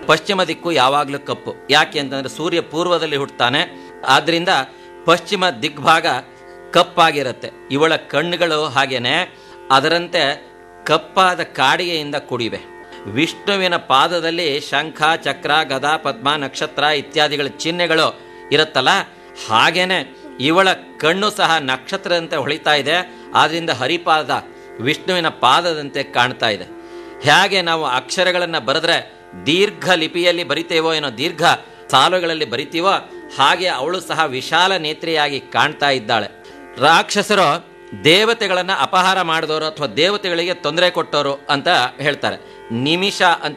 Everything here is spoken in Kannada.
ಪಶ್ಚಿಮ ದಿಕ್ಕು ಯಾವಾಗಲೂ ಕಪ್ಪು ಯಾಕೆ ಅಂತಂದ್ರೆ ಸೂರ್ಯ ಪೂರ್ವದಲ್ಲಿ ಹುಟ್ಟುತ್ತಾನೆ ಆದ್ರಿಂದ ಪಶ್ಚಿಮ ದಿಗ್ಭಾಗ ಕಪ್ಪಾಗಿರುತ್ತೆ ಇವಳ ಕಣ್ಣುಗಳು ಹಾಗೇನೆ ಅದರಂತೆ ಕಪ್ಪಾದ ಕಾಡಿಗೆಯಿಂದ ಕೂಡಿವೆ ವಿಷ್ಣುವಿನ ಪಾದದಲ್ಲಿ ಶಂಖ ಚಕ್ರ ಗದಾ ಪದ್ಮ ನಕ್ಷತ್ರ ಇತ್ಯಾದಿಗಳ ಚಿಹ್ನೆಗಳು ಇರುತ್ತಲ್ಲ ಹಾಗೇನೆ ಇವಳ ಕಣ್ಣು ಸಹ ನಕ್ಷತ್ರದಂತೆ ಹೊಳಿತಾ ಇದೆ ಆದ್ರಿಂದ ಹರಿಪಾದ ವಿಷ್ಣುವಿನ ಪಾದದಂತೆ ಕಾಣ್ತಾ ಇದೆ ಹೇಗೆ ನಾವು ಅಕ್ಷರಗಳನ್ನು ಬರೆದ್ರೆ ದೀರ್ಘ ಲಿಪಿಯಲ್ಲಿ ಬರಿತೇವೋ ಏನೋ ದೀರ್ಘ ಸಾಲುಗಳಲ್ಲಿ ಬರಿತೀವೋ ಹಾಗೆ ಅವಳು ಸಹ ವಿಶಾಲ ನೇತ್ರಿಯಾಗಿ ಕಾಣ್ತಾ ಇದ್ದಾಳೆ ರಾಕ್ಷಸರು ದೇವತೆಗಳನ್ನ ಅಪಹಾರ ಮಾಡಿದವರು ಅಥವಾ ದೇವತೆಗಳಿಗೆ ತೊಂದರೆ ಕೊಟ್ಟವರು ಅಂತ ಹೇಳ್ತಾರೆ ನಿಮಿಷ ಅಂತ